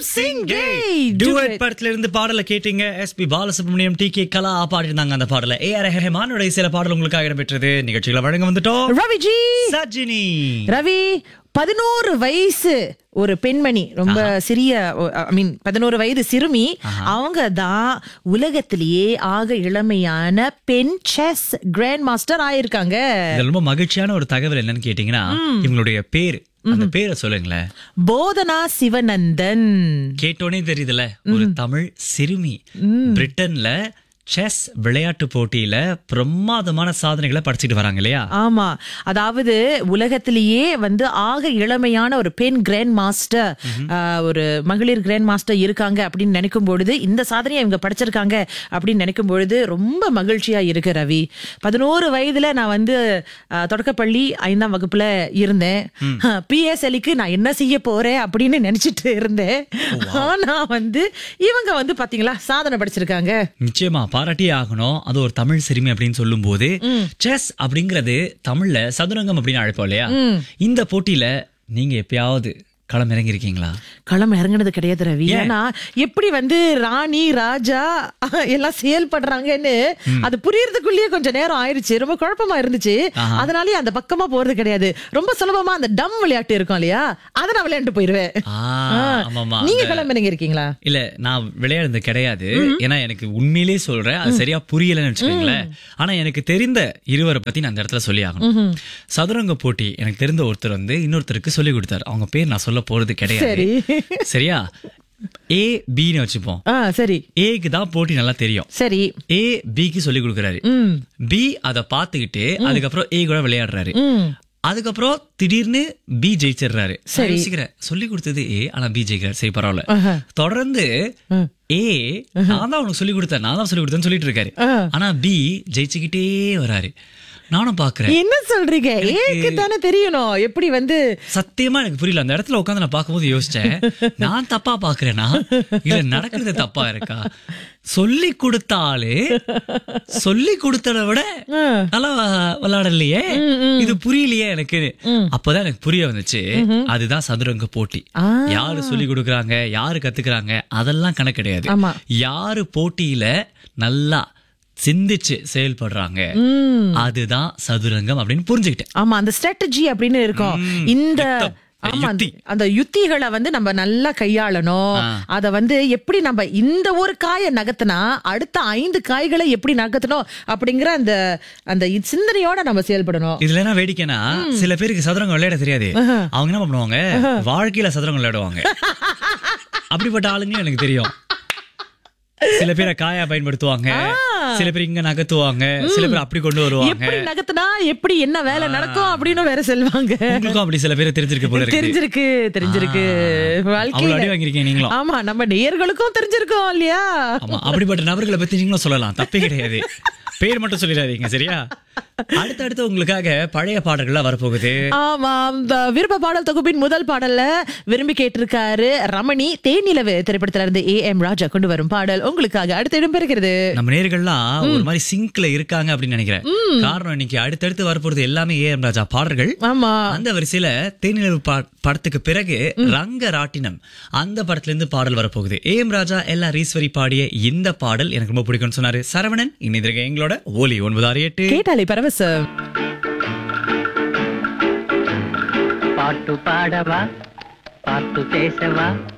சிங்கே Do duet it. படத்துல இருந்து பாடலை கேட்டீங்க S P Balasubramaniam T K Kala பாடிருந்தாங்க அந்த பாடல ஏ ஆர் ரஹமானுடைய சில பாடல் உங்களுக்காக இடம்பெற்றது நிகழ்ச்சிகளை வழங்க வந்துட்டோம் ரவிஜி சஜினி ரவி பதினோரு வயசு ஒரு பெண்மணி ரொம்ப சிறிய ஐ மீன் பதினோரு வயது சிறுமி அவங்க தான் உலகத்திலேயே ஆக இளமையான பெண் செஸ் கிராண்ட் மாஸ்டர் ஆயிருக்காங்க இது ரொம்ப மகிழ்ச்சியான ஒரு தகவல் என்னன்னு கேட்டீங்கன்னா இவங்களுடைய பேரு அந்த பேரை சொல்லுங்களேன் போதனா சிவநந்தன் கேட்டோனே தெரியுதுல ஒரு தமிழ் சிறுமி பிரிட்டன்ல செஸ் விளையாட்டு போட்டியில பிரமாதமான சாதனைகளை படிச்சுட்டு வராங்க இல்லையா ஆமா அதாவது உலகத்திலேயே வந்து ஆக இளமையான ஒரு பெண் கிராண்ட் மாஸ்டர் ஆஹ், ஒரு மகளிர் கிராண்ட் மாஸ்டர் இருக்காங்க அப்படின்னு நினைக்கும் பொழுது இந்த சாதனையை இவங்க படிச்சிருக்காங்க அப்படின்னு நினைக்கும் பொழுது ரொம்ப மகிழ்ச்சியா இருக்கு ரவி பதினோரு வயதுல நான் வந்து ஆஹ், தொடக்கப்பள்ளி ஐந்தாம் வகுப்புல இருந்தேன் பிஎஸ்எலிக்கு நான் என்ன செய்ய போறேன் அப்படின்னு நினைச்சிட்டு இருந்தேன் ஆனா வந்து இவங்க வந்து பாத்தீங்களா சாதனை படிச்சிருக்காங்க நிச்சயமா பாராட்டியே ஆகணும் அது ஒரு தமிழ் சிறுமி அப்படின்னு சொல்லும் போது செஸ் அப்படிங்கறது தமிழ்ல சதுரங்கம் அப்படின்னு அழைப்போம் இல்லையா இந்த போட்டியில நீங்க எப்பயாவது களம் இறங்கி இருக்கீங்களா களம் இறங்குனது கிடையாது ரவி ஏன்னா எப்படி வந்து ராணி ராஜா எல்லாம் செயல்படுறாங்கன்னு அது புரியறதுக்குள்ளேயே கொஞ்சம் நேரம் ஆயிருச்சு ரொம்ப குழப்பமா இருந்துச்சு அதனாலயே அந்த பக்கமா போறது கிடையாது ரொம்ப சுலபமா அந்த டம் விளையாட்டு இருக்கும் இல்லையா அதை நான் விளையாண்டு போயிருவேன் ஆமாமா நீங்க களம் இறங்கி இருக்கீங்களா இல்ல நான் விளையாடுறது கிடையாது ஏன்னா எனக்கு உண்மையிலேயே சொல்றேன் அது சரியா புரியலன்னு வச்சுக்கோங்களேன் ஆனா எனக்கு தெரிந்த இருவரை பத்தி நான் அந்த இடத்துல சொல்லி ஆகணும் சதுரங்க போட்டி எனக்கு தெரிந்த ஒருத்தர் வந்து இன்னொருத்தருக்கு சொல்லி கொடுத்தாரு அவங்க பேர் நான் சொல்ல போறது கிடையாது சரி சரியா ஏ பின்னு வச்சுப்போம் ஆ சரி ஏக்கு தான் போட்டி நல்லா தெரியும் சரி ஏ பிக்கு சொல்லி கொடுக்குறாரு ம் பி அத பாத்துக்கிட்டு அதுக்கப்புறம் ஏ கூட விளையாடுறாரு ம் அதுக்கப்புறம் திடீர்னு பி ஜெயிச்சிடுறாரு சரி சொல்லி கொடுத்தது ஏ ஆனா பி ஜெயிக்கிறாரு சரி பரவாயில்ல ஆஹா. தொடர்ந்து ஏ நான் தான் உனக்கு சொல்லி கொடுத்தேன் நான் தான் சொல்லி கொடுத்தேன்னு சொல்லிட்டு இருக்காரு ஆ. ஆனா பி ஜெயிச்சுக்கிட்டே வராரு நானும் பாக்குறேன் என்ன சொல்றீங்க ஏக்கு தானே தெரியணும் எப்படி வந்து சத்தியமா எனக்கு புரியல அந்த இடத்துல உட்காந்து நான் பார்க்கும்போது யோசிச்சேன் நான் தப்பா பாக்குறேனா இல்ல நடக்கிறது தப்பா இருக்கா சொல்லி கொடுத்தாலே சொல்லி கொடுத்தத விட நல்லா வ- விளையாடலையே இது புரியலையே எனக்கு அப்பதான் எனக்கு புரிய வந்துச்சு அதுதான் சதுரங்க போட்டி ஆ. யாரு சொல்லி கொடுக்கறாங்க யாரு கத்துக்கிறாங்க அதெல்லாம் கணக்கு கிடையாது ஆமா. யாரு போட்டியில நல்லா சிந்திச்சு செயல்படுறாங்க அதுதான் சதுரங்கம் அப்படின்னு புரிஞ்சுக்கிட்டேன் ஆமா அந்த ஸ்ட்ராட்டஜி அப்படின்னு இருக்கும் இந்த யுத்தம். ஆமா அந்த- யுத்தி. அந்த யுத்திகளை வந்து நம்ம நல்லா கையாளணும் அத வந்து எப்படி நம்ம இந்த ஒரு காயை நகர்த்தினா அடுத்த ஐந்து காய்களை எப்படி நகர்த்தணும் அப்படிங்கிற அந்த அந்த இ- சிந்தனையோட நம்ம செயல்படணும் இதுல என்ன வேடிக்கைனா சில பேருக்கு சதுரங்கம் விளையாட தெரியாது அவங்க என்ன பண்ணுவாங்க வாழ்க்கையில சதுரங்கம் விளையாடுவாங்க அப்படிப்பட்ட ஆளுங்க எனக்கு தெரியும் சில பேரை காயா பயன்படுத்துவாங்க சில பேர் இங்க நகர்த்துவாங்க சில பேர் அப்படி கொண்டு வருவாங்க எப்படி நகர்த்தினா எப்படி என்ன வேலை நடக்கும் அப்படின்னு வேற சொல்லுவாங்க உங்களுக்கும் அப்படி சில பேர் தெரிஞ்சிருக்க போல இருக்கு தெரிஞ்சிருக்கு தெரிஞ்சிருக்கு அவ்வளவு அடி வாழ்க்கையில வாங்கிருக்கீங்க நீங்களும் ஆமா நம்ம நேயர்களுக்கும் தெரிஞ்சிருக்கோம் இல்லையா ஆமா அப்படிப்பட்ட நபர்களை பத்தி நீங்களும் சொல்லலாம் தப்பே கிடையாது பேர் மட்டும் சொல்லிடாதீங்க சரியா அடுத்தடுத்து உங்களுக்காக பழைய பாடல்கள்லாம் வரப்போகுது ஆமா அந்த விருப்ப பாடல் தொகுப்பின் முதல் பாடல்ல விரும்பி கேட்டிருக்காரு ரமணி தேனிலவு திரைப்படத்துல இருந்து ஏ எம் ராஜா கொண்டு வரும் பாடல் உங்களுக்காக அடுத்த இடம் பெறுகிறது நம்ம நேர்கள்லாம் ஒரு மாதிரி சிங்க்ல இருக்காங்க அப்படின்னு நினைக்கிறேன் காரணம் இன்னைக்கு அடுத்தடுத்து வரப்போறது எல்லாமே ஏ எம் ராஜா பாடல்கள் ஆமா அந்த வரிசையில தேனிலவு பா- படத்துக்கு பிறகு ரங்க ராட்டினம் அந்த படத்துல இருந்து பாடல் வரப்போகுது ஏ எம் ராஜா எல்லா ரீஸ்வரி பாடிய இந்த பாடல் எனக்கு ரொம்ப பிடிக்கும்னு சொன்னாரு சரவணன் இன்னைக்கு எங்களோட ஓலி ஒன்பது ஆறு எட்டு கேட்டாலே பரவசம் பாட்டு பாடவா பாட்டு பேசவா